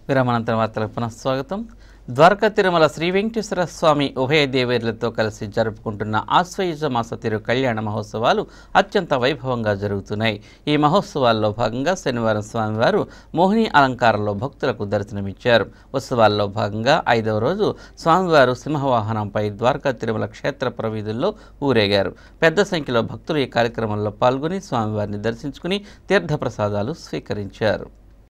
విరామానంతరం వార్తలకు పునఃస్వాగతం ద్వారకా తిరుమల శ్రీ వెంకటేశ్వర స్వామి ఉభయ దేవేరులతో కలిసి జరుపుకుంటున్న ఆశ్వయుజ మాస తిరు కళ్యాణ మహోత్సవాలు అత్యంత వైభవంగా జరుగుతున్నాయి ఈ మహోత్సవాల్లో భాగంగా శనివారం స్వామివారు మోహిని అలంకారంలో భక్తులకు దర్శనమిచ్చారు ఉత్సవాల్లో భాగంగా ఐదవ రోజు స్వామివారు సింహవాహనంపై ద్వారకా తిరుమల క్షేత్ర ప్రవీధుల్లో ఊరేగారు పెద్ద సంఖ్యలో భక్తులు ఈ కార్యక్రమంలో పాల్గొని స్వామివారిని దర్శించుకుని తీర్థప్రసాదాలు స్వీకరించారు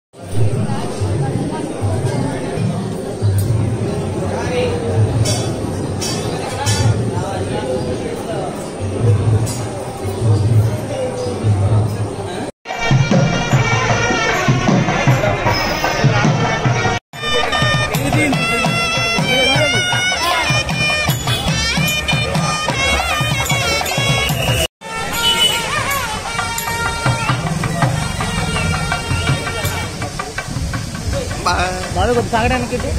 బాగా కొద్ది తాగడానికి ఇది.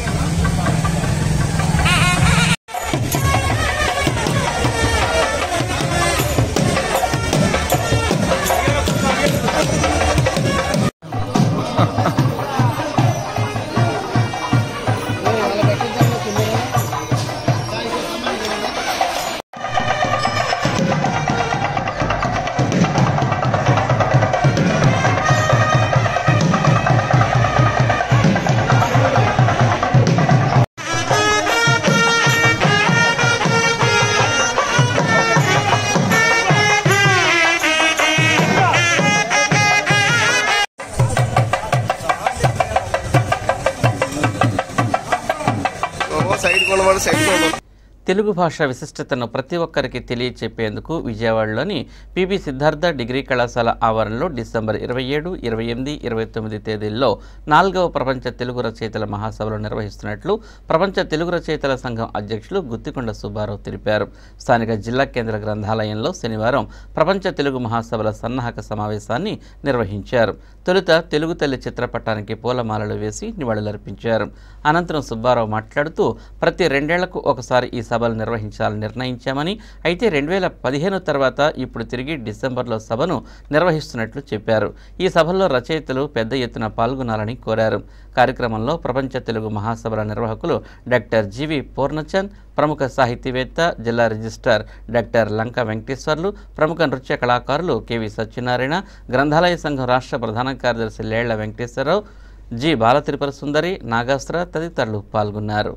సైడ్ కొనమని సైడ్ కొనమని తెలుగు భాష విశిష్టతను ప్రతి ఒక్కరికి తెలియచెప్పేందుకు విజయవాడలోని పిబి సిద్ధార్థ డిగ్రీ కళాశాల ఆవరణలో డిసెంబర్ ఇరవై ఏడు ఇరవై ఎనిమిది ఇరవై తొమ్మిది తేదీల్లో నాలుగవ ప్రపంచ తెలుగు రచయితల మహాసభలు నిర్వహిస్తున్నట్లు ప్రపంచ తెలుగు రచయితల సంఘం అధ్యక్షులు గుత్తికొండ సుబ్బారావు తెలిపారు స్థానిక జిల్లా కేంద్ర గ్రంథాలయంలో శనివారం ప్రపంచ తెలుగు మహాసభల సన్నాహక సమావేశాన్ని నిర్వహించారు తొలుత తెలుగు తల్లి చిత్రపటానికి పూలమాలలు వేసి నివాళులర్పించారు అనంతరం సుబ్బారావు మాట్లాడుతూ ప్రతి రెండేళ్లకు ఒకసారి ఈ సభలు నిర్వహించాలని నిర్ణయించామని అయితే రెండు వేల పదిహేను తర్వాత ఇప్పుడు తిరిగి డిసెంబర్లో సభను నిర్వహిస్తున్నట్లు చెప్పారు ఈ సభల్లో రచయితలు పెద్ద ఎత్తున పాల్గొనాలని కోరారు కార్యక్రమంలో ప్రపంచ తెలుగు మహాసభల నిర్వాహకులు డాక్టర్ జీవి పూర్ణచంద్ ప్రముఖ సాహితీవేత్త జిల్లా రిజిస్ట్రార్ డాక్టర్ లంక వెంకటేశ్వర్లు ప్రముఖ నృత్య కళాకారులు కెవి సత్యనారాయణ గ్రంథాలయ సంఘం రాష్ట్ర ప్రధాన కార్యదర్శి లేళ్ల వెంకటేశ్వరరావు జి బాలతిరుపతి సుందరి నాగాస్త్ర తదితరులు పాల్గొన్నారు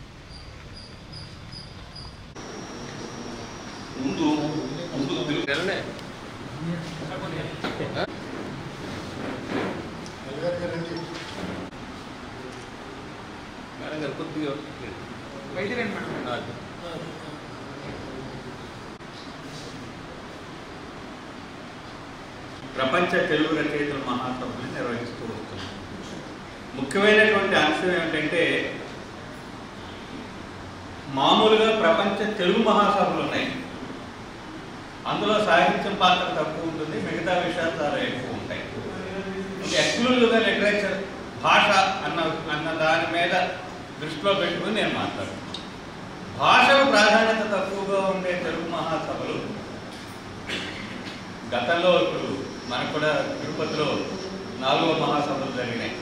ముందు ముందు తిరగలనే మేడం గారు కొద్దిగా నాకు. ప్రపంచ తెలుగు రచయితల మహాసభని నిర్వహిస్తూ వస్తున్నాం ముఖ్యమైనటువంటి అంశం ఏమిటంటే మామూలుగా ప్రపంచ తెలుగు మహాసభలు ఉన్నాయి అందులో సాహిత్యం పాత్ర తక్కువ ఉంటుంది మిగతా విషయాలు చాలా ఎక్కువ ఉంటాయి ఎక్స్క్లూజివ్గా లిటరేచర్ భాష అన్న అన్న దాని మీద దృష్టిలో పెట్టుకుని నేను మాట్లాడుతున్నాను భాషకు ప్రాధాన్యత తక్కువగా ఉండే తెలుగు మహాసభలు గతంలో ఇప్పుడు మనకు కూడా తిరుపతిలో నాలుగో మహాసభలు జరిగినాయి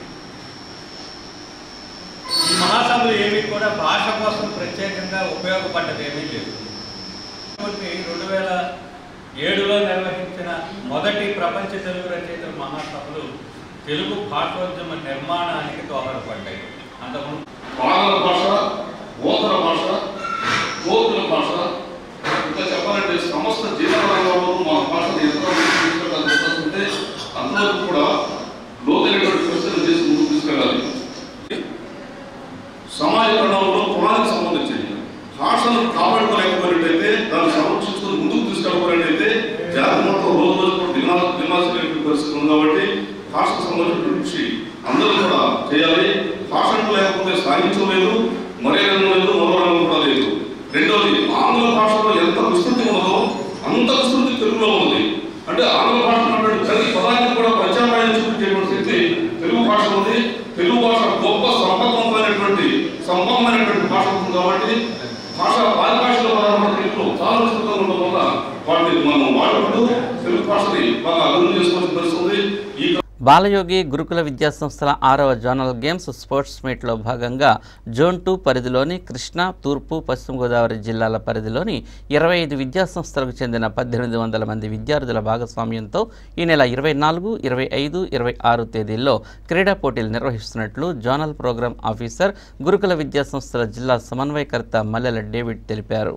ఈ మహాసభలు ఏవి కూడా భాష కోసం ప్రత్యేకంగా ఉపయోగపడ్డది ఏమీ లేదు కాబట్టి రెండు వేల ఏడులో నిర్వహించిన మొదటి ప్రపంచ తెలుగు రచయితల మహాసభలు తెలుగు భాషోద్యమ నిర్మాణానికి దోహదపడ్డాయి అంతకుముందు బాలల భాష బోధన భాష గోకుల భాష ఇంకా చెప్పాలంటే సమస్త జీవన రంగంలో మా భాషను ఎంతో తీసుకెళ్ళాలని చూస్తుంటే అంతవరకు కూడా లోతైనటువంటి చర్చలు చేసి ముందుకు తీసుకెళ్ళాలి సమాజ రంగంలో కులానికి సంబంధించింది భాషను కాపాడుకోలేకపోయినట్టయితే దాన్ని సంరక్షించుకుని ముందుకు తీసుకెళ్ళకపోయినట్టయితే జాతి మొత్తం రోజు రోజు కూడా వినా వినాశమైన పరిస్థితి ఉంది కాబట్టి భాషకు సంబంధించిన కృషి అందరూ కూడా చేయాలి భాషకు లేకపోతే సాహిత్యం లేదు మరే రంగం లేదు మరో రంగం కూడా లేదు రెండోది ఆంగ్ల భాషలో ఎంత విస్తృతి ఉన్నదో అంత విస్తృతి తెలుగులో ఉంది అంటే ఆంగ్ల భాష ఉన్నటువంటి ప్రతి పదానికి కూడా ప్రత్యామ్నాయం చూపించేటువంటి శక్తి తెలుగు భాష ఉంది తెలుగు భాష గొప్ప సంపన్నమైనటువంటి సంపన్నమైనటువంటి భాష ఉంది కాబట్టి భాష వారి భాషలో పదార్థం తెలుగులో చాలా విస్తృతంగా ఉండడం వల్ల వాటిని మనం వాడుకుంటూ తెలుగు భాషని బాగా అభివృద్ధి చేసుకోవాల్సిన పరిస్థితి ఉంది ఈ బాలయోగి గురుకుల విద్యా సంస్థల ఆరవ జోనల్ గేమ్స్ స్పోర్ట్స్ మీట్లో భాగంగా జోన్ టూ పరిధిలోని కృష్ణా తూర్పు పశ్చిమ గోదావరి జిల్లాల పరిధిలోని ఇరవై ఐదు విద్యా సంస్థలకు చెందిన పద్దెనిమిది వందల మంది విద్యార్థుల భాగస్వామ్యంతో ఈ నెల ఇరవై నాలుగు ఇరవై ఐదు ఇరవై ఆరు తేదీల్లో క్రీడా పోటీలు నిర్వహిస్తున్నట్లు జోనల్ ప్రోగ్రాం ఆఫీసర్ గురుకుల విద్యా సంస్థల జిల్లా సమన్వయకర్త మల్లెల డేవిడ్ తెలిపారు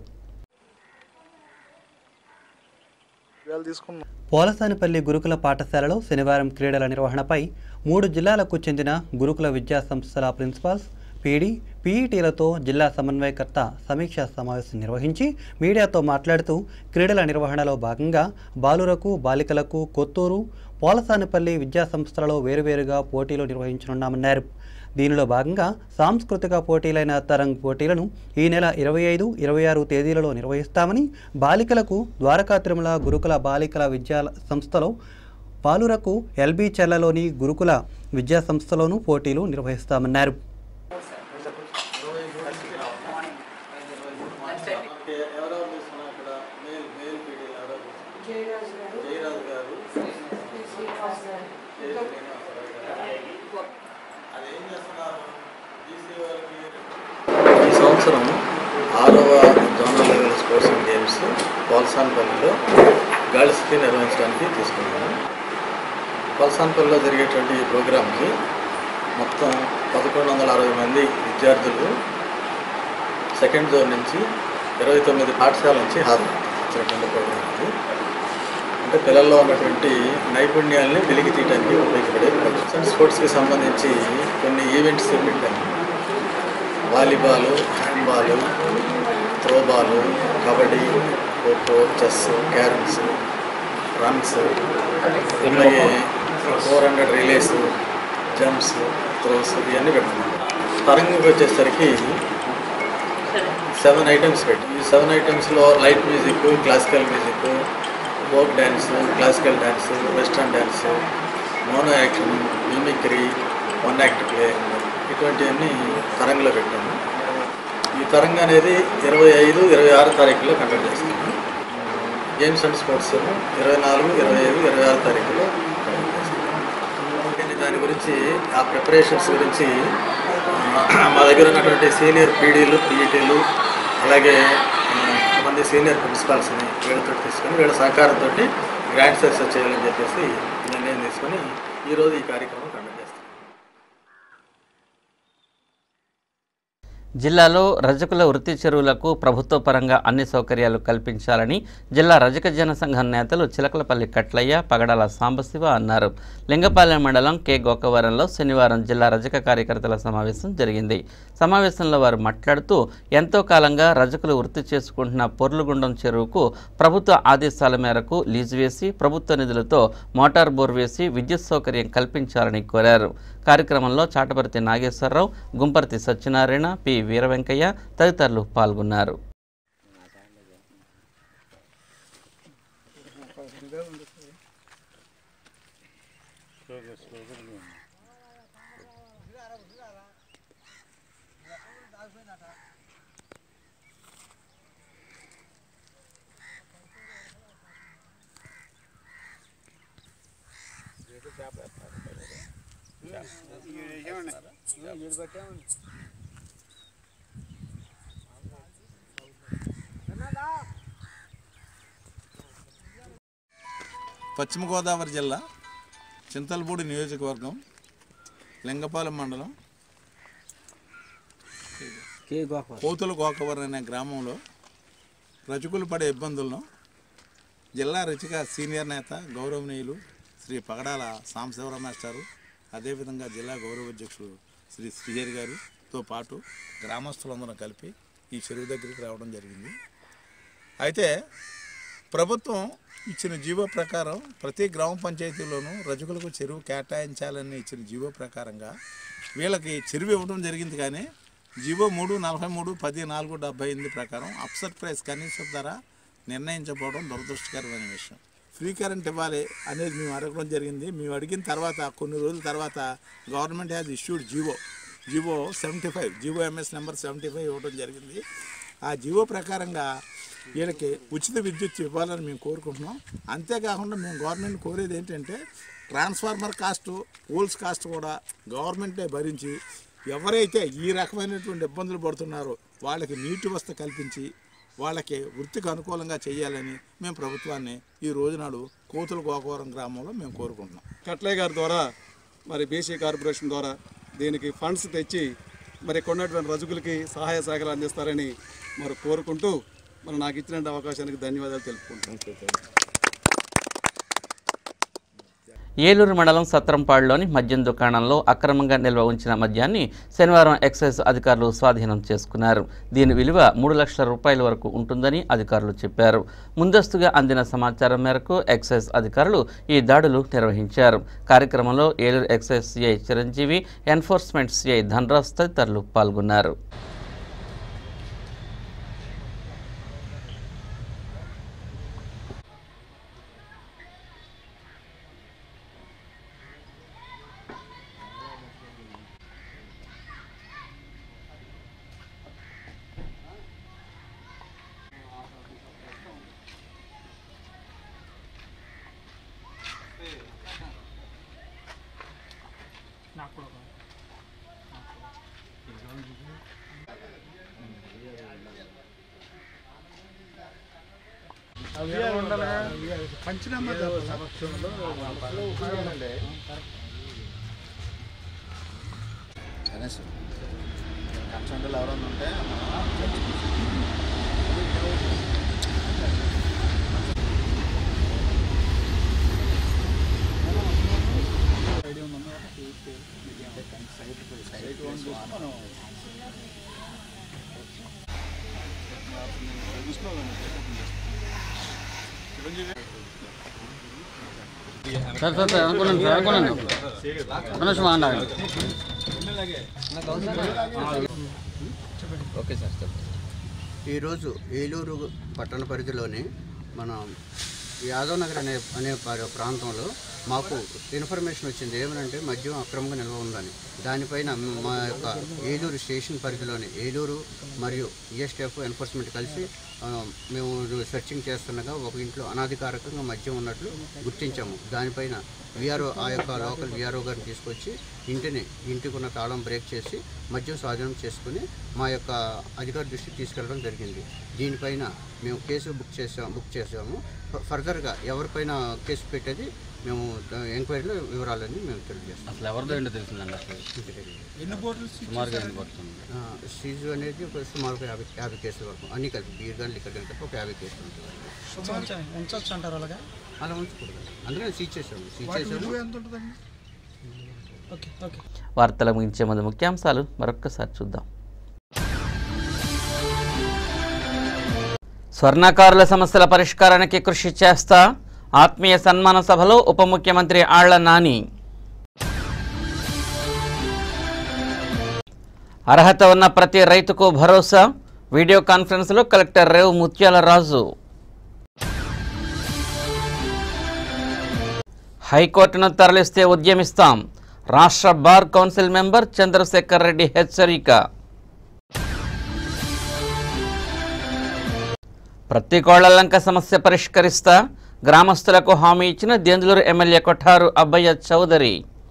పోలసానిపల్లి గురుకుల పాఠశాలలో శనివారం క్రీడల నిర్వహణపై మూడు జిల్లాలకు చెందిన గురుకుల విద్యా సంస్థల ప్రిన్సిపాల్స్ పీడీ పీఈటీలతో జిల్లా సమన్వయకర్త సమీక్షా సమావేశం నిర్వహించి మీడియాతో మాట్లాడుతూ క్రీడల నిర్వహణలో భాగంగా బాలురకు బాలికలకు కొత్తూరు పోలసానిపల్లి విద్యా సంస్థలలో వేరువేరుగా పోటీలు నిర్వహించనున్నామన్నారు దీనిలో భాగంగా సాంస్కృతిక పోటీలైన తరంగ్ పోటీలను ఈ నెల ఇరవై ఐదు ఇరవై ఆరు తేదీలలో నిర్వహిస్తామని బాలికలకు ద్వారకా తిరుమల గురుకుల బాలికల విద్యా సంస్థలో పాలురకు ఎల్బీ చెర్లలోని గురుకుల విద్యా సంస్థలోనూ పోటీలు నిర్వహిస్తామన్నారు ఎవరెవరు తీసుకున్నారు అక్కడ మేల్ మేల్ పీడీ ఎవరో జయరాజు గారు జయ శ్రీనివాసరావు గారు. అది ఏం చేస్తున్నారు బీసీ వాళ్ళకి ఈ సంవత్సరం ఆరవ zonal level sports and games పోల్సాన్పల్లిలో గర్ల్స్కి నిర్వహించడానికి తీసుకున్నాము పోల్సాన్పల్లిలో జరిగేటువంటి ఈ ప్రోగ్రామ్కి మొత్తం పదకొండు వందల అరవై మంది విద్యార్థులు సెకండ్ జోన్ నుంచి ఇరవై తొమ్మిది పాఠశాల నుంచి హాజరు ప్రోగ్రామ్ ఇది అంటే పిల్లల్లో ఉన్నటువంటి నైపుణ్యాల్ని వెలికి తీయడానికి ఉపయోగపడే ప్రోగ్రామ్ స్పోర్ట్స్కి సంబంధించి కొన్ని ఈవెంట్స్ పెట్టాము volleyball handball throwball kabaddi kho kho chess carroms runs అలాగే four hundred relays jumps throws ఇవన్నీ పెడుతున్నాం తరంగంకి వచ్చేసరికి సెవెన్ ఐటమ్స్ పెట్టి ఈ సెవెన్ ఐటమ్స్లో light music classical music folk dance classical dance western dance mono action mimicry one act play ఇటువంటివన్నీ తరంగంలో పెట్టాము ఈ తరంగ అనేది ఇరవై ఐదు ఇరవై ఆరు తారీఖులో కండక్ట్ చేస్తున్నాము గేమ్స్ అండ్ స్పోర్ట్స్ ఇరవై నాలుగు ఇరవై ఐదు ఇరవై ఆరు తారీఖులో కండక్ట్ చేస్తున్నాము కానీ దాని గురించి ఆ ప్రిపరేషన్స్ గురించి ఆ, మా దగ్గర ఉన్నటువంటి సీనియర్ పీడీలు పీఈటీలు అలాగే ఆ, కొంతమంది సీనియర్ ప్రిన్సిపాల్స్ని వీళ్ళతో తీసుకొని వీళ్ళ సహకారంతో గ్రాండ్ సక్సెస్ చేయాలని చెప్పేసి నిర్ణయం తీసుకొని ఈరోజు ఈ కార్యక్రమం కండక్ట్ చేస్తాం జిల్లాలో రజకుల వృత్తి చెరువులకు ప్రభుత్వ పరంగా అన్ని సౌకర్యాలు కల్పించాలని జిల్లా రజక జన సంఘం నేతలు చిలకలపల్లి కట్లయ్య పగడాల సాంబశివ అన్నారు లింగపాలెం మండలం కె గోకవరంలో శనివారం జిల్లా రజక కార్యకర్తల సమావేశం జరిగింది సమావేశంలో వారు మాట్లాడుతూ ఎంతో కాలంగా రజకులు వృత్తి చేసుకుంటున్న పొర్లుగుండం చెరువుకు ప్రభుత్వ ఆదేశాల మేరకు లీజు వేసి ప్రభుత్వ నిధులతో మోటార్ బోర్ వేసి విద్యుత్ సౌకర్యం కల్పించాలని కోరారు కార్యక్రమంలో చాటపర్తి నాగేశ్వరరావు గుంపర్తి సత్యనారాయణ పి వీరవెంకయ్య తదితరులు పాల్గొన్నారు పశ్చిమ గోదావరి జిల్లా చింతలపూడి నియోజకవర్గం లింగపాలెం మండలం కోతుల గోకవరం అనే గ్రామంలో రచకులు పడే ఇబ్బందులను జిల్లా రచిక సీనియర్ నేత గౌరవనీయులు శ్రీ పగడాల సాంబశివరావు మాస్టారు అదేవిధంగా జిల్లా గౌరవ అధ్యక్షులు శ్రీ శ్రీహరి గారితో పాటు గ్రామస్తులందరం కలిపి ఈ చెరువు దగ్గరికి రావడం జరిగింది అయితే ప్రభుత్వం ఇచ్చిన జీవో ప్రకారం ప్రతి గ్రామ పంచాయతీలోనూ రజకులకు చెరువు కేటాయించాలని ఇచ్చిన జీవో ప్రకారంగా వీళ్ళకి చెరువు ఇవ్వడం జరిగింది కానీ జీవో మూడు నలభై మూడు పది నాలుగు డెబ్బై ఎనిమిది ప్రకారం అప్సెట్ ప్రైస్ కనీస ధర నిర్ణయించకపోవడం దురదృష్టకరమైన విషయం ఫ్రీ కరెంట్ ఇవ్వాలి అనేది మేము అడగడం జరిగింది మేము అడిగిన తర్వాత కొన్ని రోజుల తర్వాత government has issued GO GO seventy five GO MS number seventy five ఇవ్వడం జరిగింది ఆ జీవో ప్రకారంగా వీళ్ళకి ఉచిత విద్యుత్ ఇవ్వాలని మేము కోరుకుంటున్నాం అంతేకాకుండా మేము గవర్నమెంట్ కోరేది ఏంటంటే ట్రాన్స్ఫార్మర్ కాస్ట్ పోల్స్ కాస్ట్ కూడా గవర్నమెంటే భరించి ఎవరైతే ఈ రకమైనటువంటి ఇబ్బందులు పడుతున్నారో వాళ్ళకి నీటి వసతి కల్పించి వాళ్ళకి వృత్తికి అనుకూలంగా చేయాలని మేము ప్రభుత్వాన్ని ఈ రోజునాడు కోతుల గోకవరం గ్రామంలో మేము కోరుకుంటున్నాం కట్లయ్య గారి ద్వారా మరి బీసీ కార్పొరేషన్ ద్వారా దీనికి ఫండ్స్ తెచ్చి మరి కొన్నటువంటి రజకులకి సహాయ సహకారాలు అందిస్తారని మరి కోరుకుంటూ మరి నాకు ఇచ్చిన అవకాశానికి ధన్యవాదాలు తెలుపుకుంటున్నాను ఏలూరు మండలం సత్రంపాడులోని మద్యం దుకాణంలో అక్రమంగా నిల్వ ఉంచిన మద్యాన్ని శనివారం ఎక్సైజ్ అధికారులు స్వాధీనం చేసుకున్నారు దీని విలువ మూడు లక్షల రూపాయల వరకు ఉంటుందని అధికారులు చెప్పారు ముందస్తుగా అందిన సమాచారం మేరకు ఎక్సైజ్ అధికారులు ఈ దాడులు నిర్వహించారు కార్యక్రమంలో Eluru excise CI Chiranjeevi enforcement CI Dhanraj తదితరులు పాల్గొన్నారు గణేష్ కన్సంటలు ఎవరైనా ఉంటే సార్ సార్ సార్ అనుకున్నాను సార్ అనుకున్నాను ఒక నిమిషం ఆగండి. ఓకే సార్ చెప్పండి ఈరోజు ఏలూరు పట్టణ పరిధిలోని మన యాదవ్ నగర్ అనే అనే ప- ప్రాంతంలో మాకు ఇన్ఫర్మేషన్ వచ్చింది ఏమనంటే మద్యం అక్రమంగా నిల్వ ఉందని దానిపైన మా యొక్క ఏలూరు స్టేషన్ పరిధిలోని ఏలూరు మరియు ఈఎస్టీఎఫ్ ఎన్ఫోర్స్మెంట్ కలిసి ఆ, మేము సెర్చింగ్ చేస్తుండగా ఒక ఇంట్లో అనాధికారికంగా మద్యం ఉన్నట్లు గుర్తించాము దానిపైన విఆర్ఓ ఆ యొక్క లోకల్ విఆర్ఓ గారిని తీసుకొచ్చి ఇంటిని ఇంటికి ఉన్న తాళం బ్రేక్ చేసి మద్యం స్వాధీనం చేసుకుని మా యొక్క అధికారి దృష్టికి తీసుకెళ్ళడం జరిగింది దీనిపైన మేము కేసు బుక్ చేసాము బుక్ చేసాము ఫ- ఫర్దర్గా ఎవరిపైన కేసు పెట్టేది మేము ద- ఎంక్వైరీలో వివరాలన్నీ మేము తెలియజేస్తాం అసలు ఎవరిదో ఏంటో తెలిసిందండి అసలు ఎన్ని బాటిల్స్ సుమారుగా ఎన్ని పడుతుంది ఆ, సీజు అనేది ఒక సుమారుగా యాభై యాభై కేసుల వరకు అన్ని కలిపి బీర్ కానీ లిక్కర్ కానీ కలిపి ఒక యాభై కేసులు ఉంటుంది ఉంచొచ్చు అంటారు అలాగా అలా ఉంచకూడదు అందుకని సీజ్ చేసాము సీజ్ చేసాము ఎంత ఉంటుందండి ఓకే ఓకే వార్తల ముగించే ముందు ముఖ్యాంశాలు మరొక్కసారి చూద్దాం స్వర్ణకారుల సమస్యల పరిష్కారానికి కృషి చేస్తా ఆత్మీయ సన్మాన సభలో ఉప ముఖ్యమంత్రి ఆళ్ల నాని అర్హత ఉన్న ప్రతి రైతుకు భరోసా వీడియో కాన్ఫరెన్స్లో కలెక్టర్ రేవు ముత్యాల రాజు హైకోర్టును తరలిస్తే ఉద్యమిస్తాం రాష్ట్ర bar council member Chandrasekhar Reddy హెచ్చరిక ప్రతికోళ్లలంక సమస్య పరిష్కరిస్తా గ్రామస్తులకు హామీ ఇచ్చిన దేందులూరు ఎమ్మెల్యే కొఠారు అబ్బయ్య చౌదరి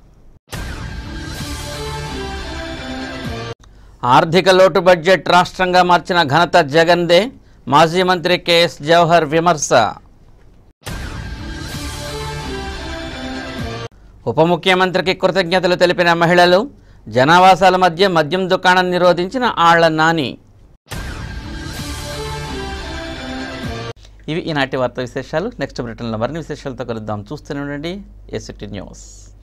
ఆర్థిక లోటు బడ్జెట్ రాష్ట్రంగా మార్చిన ఘనత జగన్దే మాజీ మంత్రి కెఎస్ జవహర్ విమర్శ ఉప ముఖ్యమంత్రికి కృతజ్ఞతలు తెలిపిన మహిళలు జనావాసాల మధ్య మద్యం దుకాణం నిరోధించిన ఆళ్ల నాని ఇవి ఈనాటి వార్తా విశేషాలు నెక్స్ట్ బ్రిటన్లో మరిన్ని విశేషాలతో కలుద్దాం చూస్తూనే ఉండండి ఎస్టీ న్యూస్